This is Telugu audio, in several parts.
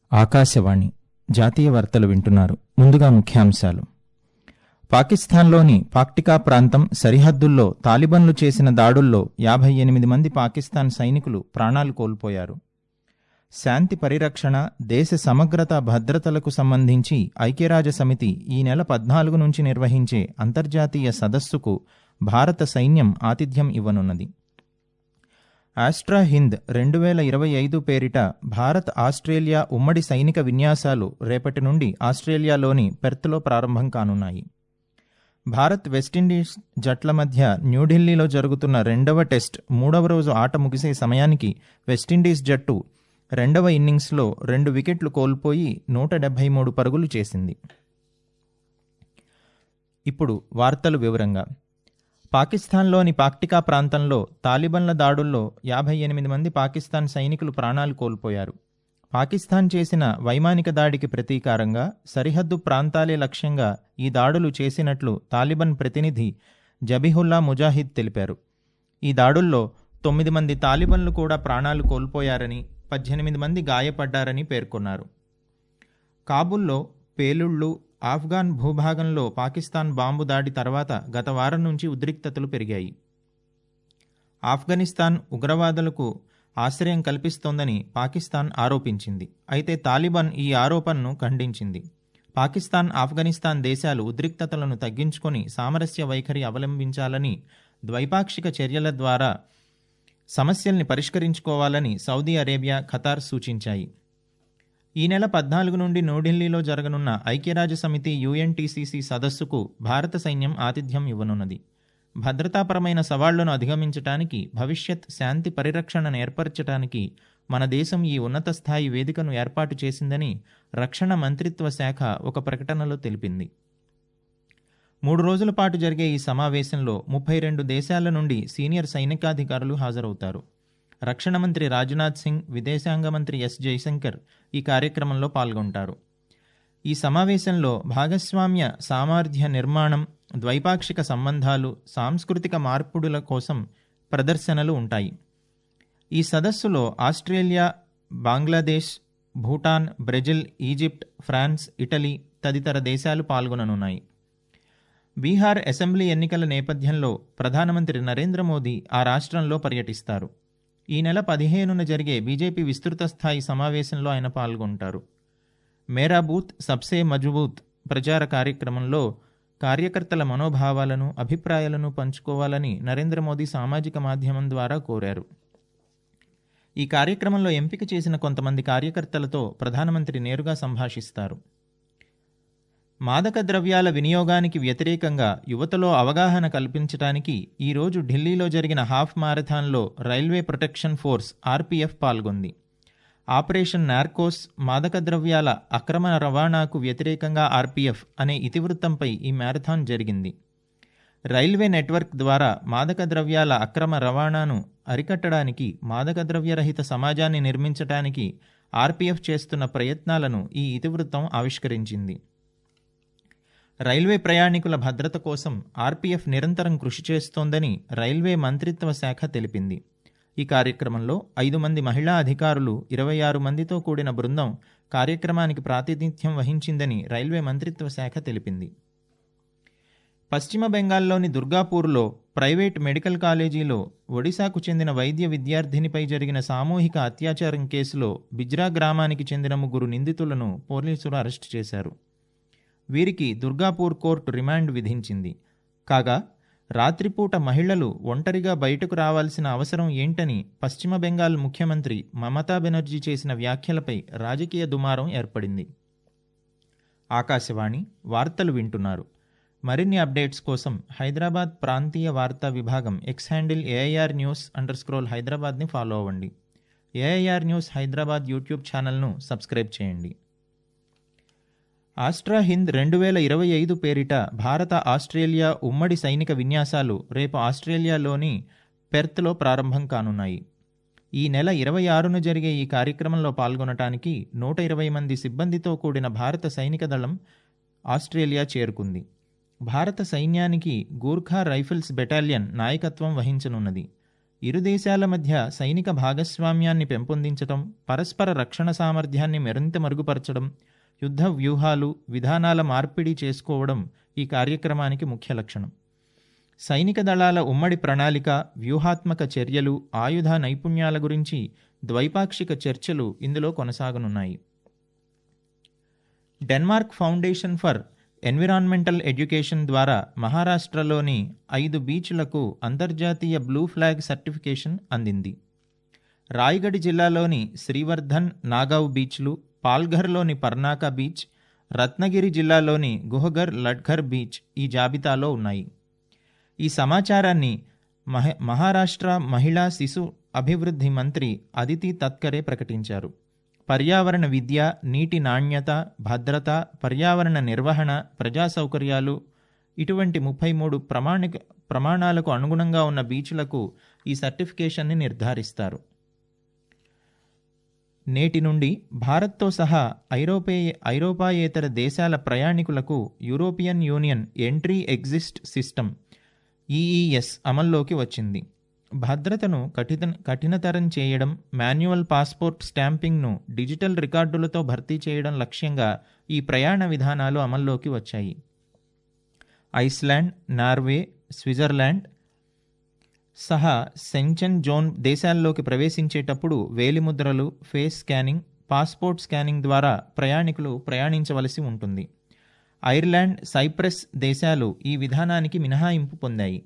ఆకాశవాణి జాతీయ వార్తలు వింటున్నారు ముందుగా ముఖ్యాంశాలు పాకిస్తాన్లోని పాక్టికా ప్రాంతం సరిహద్దుల్లో తాలిబన్లు చేసిన దాడుల్లో యాభై ఎనిమిది మంది పాకిస్తాన్ సైనికులు ప్రాణాలు కోల్పోయారు శాంతి పరిరక్షణ దేశ సమగ్రత భద్రతలకు సంబంధించి ఐక్యరాజ్య సమితి ఈ నెల పద్నాలుగు నుంచి నిర్వహించే అంతర్జాతీయ సదస్సుకు భారత సైన్యం ఆతిథ్యం ఇవ్వనున్నది ఆస్ట్రా హింద్ రెండు వేల ఇరవై ఐదు పేరిట భారత్ ఆస్ట్రేలియా ఉమ్మడి సైనిక విన్యాసాలు రేపటి నుండి ఆస్ట్రేలియాలోని పెర్త్లో ప్రారంభం కానున్నాయి భారత్ వెస్టిండీస్ జట్ల మధ్య న్యూఢిల్లీలో జరుగుతున్న రెండవ టెస్ట్ మూడవ రోజు ఆట ముగిసే సమయానికి వెస్టిండీస్ జట్టు రెండవ ఇన్నింగ్స్లో రెండు వికెట్లు కోల్పోయి నూట డెబ్బై మూడు పరుగులు చేసింది ఇప్పుడు వార్తలు వివరంగా పాకిస్తాన్లోని పాక్టికా ప్రాంతంలో తాలిబన్ల దాడుల్లో యాభై ఎనిమిది మంది పాకిస్తాన్ సైనికులు ప్రాణాలు కోల్పోయారు పాకిస్తాన్ చేసిన వైమానిక దాడికి ప్రతీకారంగా సరిహద్దు ప్రాంతాలే లక్ష్యంగా ఈ దాడులు చేసినట్లు తాలిబన్ ప్రతినిధి జబిహుల్లా ముజాహిద్ తెలిపారు ఈ దాడుల్లో తొమ్మిది మంది తాలిబన్లు కూడా ప్రాణాలు కోల్పోయారని పద్దెనిమిది మంది గాయపడ్డారని పేర్కొన్నారు కాబుల్లో పేలుళ్లు ఆఫ్ఘాన్ భూభాగంలో పాకిస్తాన్ బాంబు దాడి తర్వాత గత వారం నుంచి ఉద్రిక్తతలు పెరిగాయి ఆఫ్ఘనిస్తాన్ ఉగ్రవాదులకు ఆశ్రయం కల్పిస్తోందని పాకిస్తాన్ ఆరోపించింది అయితే తాలిబాన్ ఈ ఆరోపణను ఖండించింది పాకిస్తాన్ ఆఫ్ఘనిస్తాన్ దేశాలు ఉద్రిక్తతలను తగ్గించుకొని సామరస్య వైఖరి అవలంబించాలని ద్వైపాక్షిక చర్యల ద్వారా సమస్యల్ని పరిష్కరించుకోవాలని సౌదీ అరేబియా ఖతార్ సూచించాయి ఈ నెల పద్నాలుగు నుండి న్యూఢిల్లీలో జరగనున్న ఐక్యరాజ్య సమితి యుఎన్టీసీసీ సదస్సుకు భారత సైన్యం ఆతిథ్యం ఇవ్వనున్నది భద్రతాపరమైన సవాళ్లను అధిగమించటానికి భవిష్యత్ శాంతి పరిరక్షణను ఏర్పరచటానికి మన దేశం ఈ ఉన్నత స్థాయి వేదికను ఏర్పాటు చేసిందని రక్షణ మంత్రిత్వ శాఖ ఒక ప్రకటనలో తెలిపింది మూడు రోజుల పాటు జరిగే ఈ సమావేశంలో ముప్పై రెండు దేశాల నుండి సీనియర్ సైనికాధికారులు హాజరవుతారు రక్షణ మంత్రి రాజ్నాథ్ సింగ్ విదేశాంగ మంత్రి ఎస్ జైశంకర్ ఈ కార్యక్రమంలో పాల్గొంటారు ఈ సమావేశంలో భాగస్వామ్య సామర్థ్య నిర్మాణం ద్వైపాక్షిక సంబంధాలు సాంస్కృతిక మార్పుడుల కోసం ప్రదర్శనలు ఉంటాయి ఈ సదస్సులో Australia Bangladesh Bhutan Brazil Egypt France Italy తదితర దేశాలు పాల్గొననున్నాయి బీహార్ అసెంబ్లీ ఎన్నికల నేపథ్యంలో ప్రధానమంత్రి నరేంద్ర మోదీ ఆ రాష్ట్రంలో పర్యటిస్తారు ఈ నెల పదిహేనున జరిగే బీజేపీ విస్తృత స్థాయి సమావేశంలో ఆయన పాల్గొంటారు మేరా బూత్ సబ్సే మజబూత్ ప్రచార కార్యక్రమంలో కార్యకర్తల మనోభావాలను అభిప్రాయాలను పంచుకోవాలని నరేంద్ర మోదీ సామాజిక మాధ్యమం ద్వారా కోరారు ఈ కార్యక్రమంలో ఎంపిక చేసిన కొంతమంది కార్యకర్తలతో ప్రధానమంత్రి నేరుగా సంభాషిస్తారు మాదక ద్రవ్యాల వినియోగానికి వ్యతిరేకంగా యువతలో అవగాహన కల్పించడానికి ఈరోజు ఢిల్లీలో జరిగిన హాఫ్ మారథాన్లో రైల్వే ప్రొటెక్షన్ ఫోర్స్ ఆర్పీఎఫ్ పాల్గొంది ఆపరేషన్ నార్కోస్ మాదక ద్రవ్యాల అక్రమ రవాణాకు వ్యతిరేకంగా ఆర్పీఎఫ్ అనే ఇతివృత్తంపై ఈ మ్యారథాన్ జరిగింది రైల్వే నెట్వర్క్ ద్వారా మాదక ద్రవ్యాల అక్రమ రవాణాను అరికట్టడానికి మాదక ద్రవ్యరహిత సమాజాన్ని నిర్మించడానికి ఆర్పీఎఫ్ చేస్తున్న ప్రయత్నాలను ఈ ఇతివృత్తం ఆవిష్కరించింది రైల్వే ప్రయాణికుల భద్రత కోసం ఆర్పీఎఫ్ నిరంతరం కృషి చేస్తోందని రైల్వే మంత్రిత్వ శాఖ తెలిపింది ఈ కార్యక్రమంలో ఐదు మంది మహిళా అధికారులు ఇరవై ఆరు మందితో కూడిన బృందం కార్యక్రమానికి ప్రాతినిధ్యం వహించిందని రైల్వే మంత్రిత్వ శాఖ తెలిపింది పశ్చిమ బెంగాల్లోని దుర్గాపూర్లో ప్రైవేట్ మెడికల్ కాలేజీలో ఒడిశాకు చెందిన వైద్య విద్యార్థినిపై జరిగిన సామూహిక అత్యాచారం కేసులో బిజ్రా గ్రామానికి చెందిన ముగ్గురు నిందితులను పోలీసులు అరెస్టు చేశారు వీరికి దుర్గాపూర్ కోర్టు రిమాండ్ విధించింది కాగా రాత్రిపూట మహిళలు ఒంటరిగా బయటకు రావాల్సిన అవసరం ఏంటని పశ్చిమ బెంగాల్ ముఖ్యమంత్రి మమతా బెనర్జీ చేసిన వ్యాఖ్యలపై రాజకీయ దుమారం ఏర్పడింది ఆకాశవాణి వార్తలు వింటున్నారు మరిన్ని అప్డేట్స్ కోసం హైదరాబాద్ ప్రాంతీయ వార్తా విభాగం X handle AIR news underscore హైదరాబాద్ని ఫాలో అవ్వండి ఏఐఆర్ న్యూస్ హైదరాబాద్ యూట్యూబ్ ఛానల్ను సబ్స్క్రైబ్ చేయండి ఆస్ట్రా హింద్ రెండు వేల ఇరవై ఐదు పేరిట భారత ఆస్ట్రేలియా ఉమ్మడి సైనిక విన్యాసాలు రేపు ఆస్ట్రేలియాలోని పెర్త్లో ప్రారంభం కానున్నాయి ఈ నెల ఇరవై ఆరున జరిగే ఈ కార్యక్రమంలో పాల్గొనటానికి నూట ఇరవై మంది సిబ్బందితో కూడిన భారత సైనిక దళం ఆస్ట్రేలియా చేరుకుంది భారత సైన్యానికి గూర్ఖా రైఫిల్స్ బెటాలియన్ నాయకత్వం వహించనున్నది ఇరు దేశాల మధ్య సైనిక భాగస్వామ్యాన్ని పెంపొందించడం పరస్పర రక్షణ సామర్థ్యాన్ని మరింత మరుగుపరచడం యుద్ధ వ్యూహాలు విధానాల మార్పిడి చేసుకోవడం ఈ కార్యక్రమానికి ముఖ్య లక్షణం సైనిక దళాల ఉమ్మడి ప్రణాళిక వ్యూహాత్మక చర్యలు ఆయుధ నైపుణ్యాల గురించి ద్వైపాక్షిక చర్చలు ఇందులో కొనసాగనున్నాయి Denmark foundation for environmental education ద్వారా మహారాష్ట్రలోని ఐదు బీచ్లకు అంతర్జాతీయ బ్లూ ఫ్లాగ్ సర్టిఫికేషన్ అందింది రాయగఢ్ జిల్లాలోని శ్రీవర్ధన్ నాగావ్ బీచ్లు పాల్ఘర్లోని పర్నాకా బీచ్ రత్నగిరి జిల్లాలోని గుహగర్ లడ్ఘర్ బీచ్ ఈ జాబితాలో ఉన్నాయి ఈ సమాచారాన్ని మహ మహారాష్ట్ర మహిళా శిశు అభివృద్ధి మంత్రి అదితి తత్కరే ప్రకటించారు పర్యావరణ విద్య నీటి నాణ్యత భద్రత పర్యావరణ నిర్వహణ ప్రజా సౌకర్యాలు ఇటువంటి ముప్పై మూడు ప్రమాణిక ప్రమాణాలకు అనుగుణంగా ఉన్న బీచ్లకు ఈ సర్టిఫికేషన్ని నిర్ధారిస్తారు నేటి నుండి భారత్తో సహా ఐరోపే ఐరోపాయేతర దేశాల ప్రయాణికులకు European Union entry exit system EES అమల్లోకి వచ్చింది భద్రతను కఠిన కఠినతరం చేయడం మాన్యువల్ పాస్పోర్ట్ స్టాంపింగ్ను డిజిటల్ రికార్డులతో భర్తీ చేయడం లక్ష్యంగా ఈ ప్రయాణ విధానాలు అమల్లోకి వచ్చాయి ఐస్లాండ్ నార్వే స్విట్జర్లాండ్ సహా సెంచెన్ జోన్ దేశాల్లోకి ప్రవేశించేటప్పుడు వేలిముద్రలు ఫేస్ స్కానింగ్ పాస్పోర్ట్ స్కానింగ్ ద్వారా ప్రయాణికులు ప్రయాణించవలసి ఉంటుంది ఐర్లాండ్ సైప్రస్ దేశాలు ఈ విధానానికి మినహాయింపు పొందాయి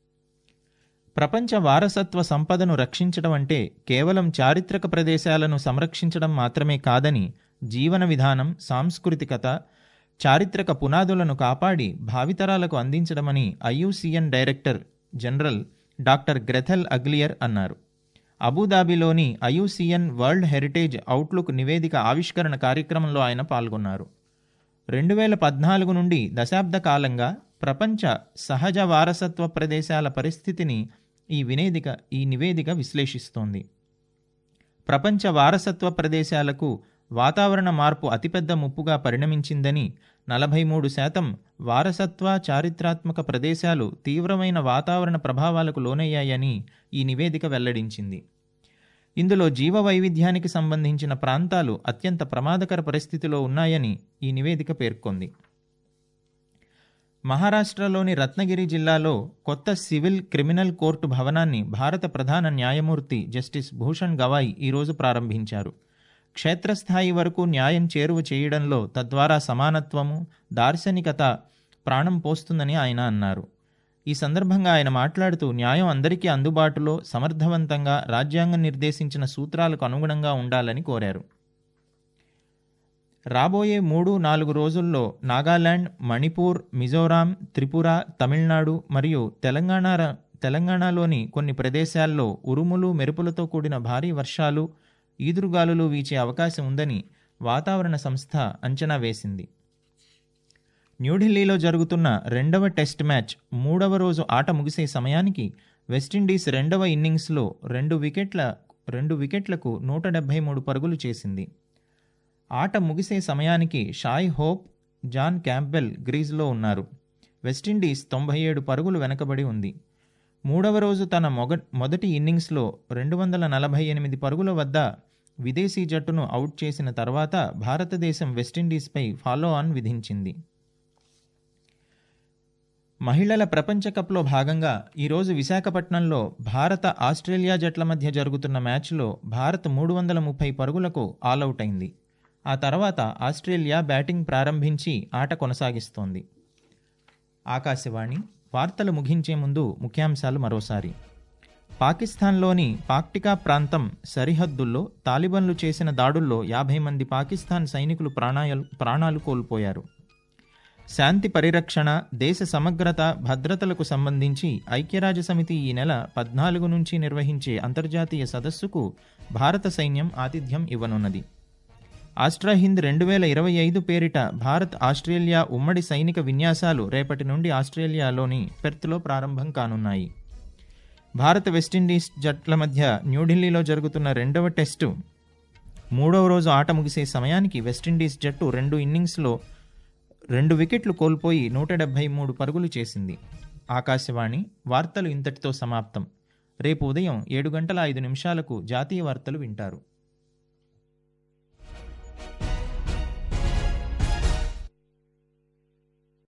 ప్రపంచ వారసత్వ సంపదను రక్షించడం అంటే కేవలం చారిత్రక ప్రదేశాలను సంరక్షించడం మాత్రమే కాదని జీవన విధానం సాంస్కృతికత చారిత్రక పునాదులను కాపాడి భావితరాలకు అందించడమని IUCN director general doctor Grethel Aguilar అన్నారు అబుదాబిలోని ఐయుసిఎన్ వరల్డ్ హెరిటేజ్ అవుట్లుక్ నివేదిక ఆవిష్కరణ కార్యక్రమంలో ఆయన పాల్గొన్నారు రెండు వేల పద్నాలుగు నుండి దశాబ్ద కాలంగా ప్రపంచ సహజ వారసత్వ ప్రదేశాల పరిస్థితిని ఈ వినేదిక ఈ నివేదిక విశ్లేషిస్తోంది ప్రపంచ వారసత్వ ప్రదేశాలకు వాతావరణ మార్పు అతిపెద్ద ముప్పుగా పరిణమించిందని నలభై మూడు శాతం వారసత్వ చారిత్రాత్మక ప్రదేశాలు తీవ్రమైన వాతావరణ ప్రభావాలకు లోనయ్యాయని ఈ నివేదిక వెల్లడించింది ఇందులో జీవ వైవిధ్యానికి సంబంధించిన ప్రాంతాలు అత్యంత ప్రమాదకర పరిస్థితిలో ఉన్నాయని ఈ నివేదిక పేర్కొంది మహారాష్ట్రలోని రత్నగిరి జిల్లాలో కొత్త సివిల్ క్రిమినల్ కోర్టు భవనాన్ని భారత ప్రధాన న్యాయమూర్తి జస్టిస్ భూషణ్ గవాయ్ ఈరోజు ప్రారంభించారు క్షేత్రస్థాయి వరకు న్యాయం చేరువ చేయడంలో తద్వారా సమానత్వము దార్శనికత ప్రాణం పోస్తుందని ఆయన అన్నారు ఈ సందర్భంగా ఆయన మాట్లాడుతూ న్యాయం అందరికీ అందుబాటులో సమర్థవంతంగా రాజ్యాంగం నిర్దేశించిన సూత్రాలకు అనుగుణంగా ఉండాలని కోరారు రాబోయే మూడు నాలుగు రోజుల్లో నాగాలాండ్ మణిపూర్ మిజోరాం త్రిపుర తమిళనాడు మరియు తెలంగాణ తెలంగాణలోని కొన్ని ప్రదేశాల్లో ఉరుములు మెరుపులతో కూడిన భారీ వర్షాలు ఈదురుగాలులు వీచే అవకాశం ఉందని వాతావరణ సంస్థ అంచనా వేసింది న్యూఢిల్లీలో జరుగుతున్న రెండవ టెస్ట్ మ్యాచ్ మూడవ రోజు ఆట ముగిసే సమయానికి వెస్టిండీస్ రెండవ ఇన్నింగ్స్లో రెండు వికెట్ల రెండు వికెట్లకు నూట డెబ్బై మూడు పరుగులు చేసింది ఆట ముగిసే సమయానికి షాయ్ హోప్ జాన్ క్యాంపెల్ గ్రీజ్లో ఉన్నారు వెస్టిండీస్ తొంభై ఏడు పరుగులు వెనకబడి ఉంది మూడవ రోజు తన మొగ మొదటి ఇన్నింగ్స్లో రెండు వందల నలభై ఎనిమిది పరుగుల వద్ద విదేశీ జట్టును అవుట్ చేసిన తర్వాత భారతదేశం వెస్టిండీస్పై ఫాలో ఆన్ విధించింది మహిళల ప్రపంచ కప్లో భాగంగా ఈరోజు విశాఖపట్నంలో భారత ఆస్ట్రేలియా జట్ల మధ్య జరుగుతున్న మ్యాచ్లో భారత్ మూడు వందల ముప్పై పరుగులకు ఆలౌట్ అయింది ఆ తర్వాత ఆస్ట్రేలియా బ్యాటింగ్ ప్రారంభించి ఆట కొనసాగిస్తోంది ఆకాశవాణి వార్తలు ముగించే ముందు ముఖ్యాంశాలు మరోసారి పాకిస్తాన్లోని పాక్టికా ప్రాంతం సరిహద్దుల్లో తాలిబన్లు చేసిన దాడుల్లో యాభై మంది పాకిస్తాన్ సైనికులు ప్రాణాయాలు ప్రాణాలు కోల్పోయారు శాంతి పరిరక్షణ దేశ సమగ్రత భద్రతలకు సంబంధించి ఐక్యరాజ్య సమితి ఈ నెల పద్నాలుగు నుంచి నిర్వహించే అంతర్జాతీయ సదస్సుకు భారత సైన్యం ఆతిథ్యం ఇవ్వనున్నది ఆస్ట్రాహింద్ రెండు వేల ఇరవై ఐదు పేరిట భారత్ ఆస్ట్రేలియా ఉమ్మడి సైనిక విన్యాసాలు రేపటి నుండి ఆస్ట్రేలియాలోని పెర్త్లో ప్రారంభం కానున్నాయి భారత వెస్టిండీస్ జట్ల మధ్య న్యూఢిల్లీలో జరుగుతున్న రెండవ టెస్టు మూడవ రోజు ఆట ముగిసే సమయానికి వెస్టిండీస్ జట్టు రెండు ఇన్నింగ్స్లో రెండు వికెట్లు కోల్పోయి నూట డెబ్బై మూడు పరుగులు చేసింది ఆకాశవాణి వార్తలు ఇంతటితో సమాప్తం రేపు ఉదయం ఏడు గంటల ఐదు నిమిషాలకు జాతీయ వార్తలు వింటారు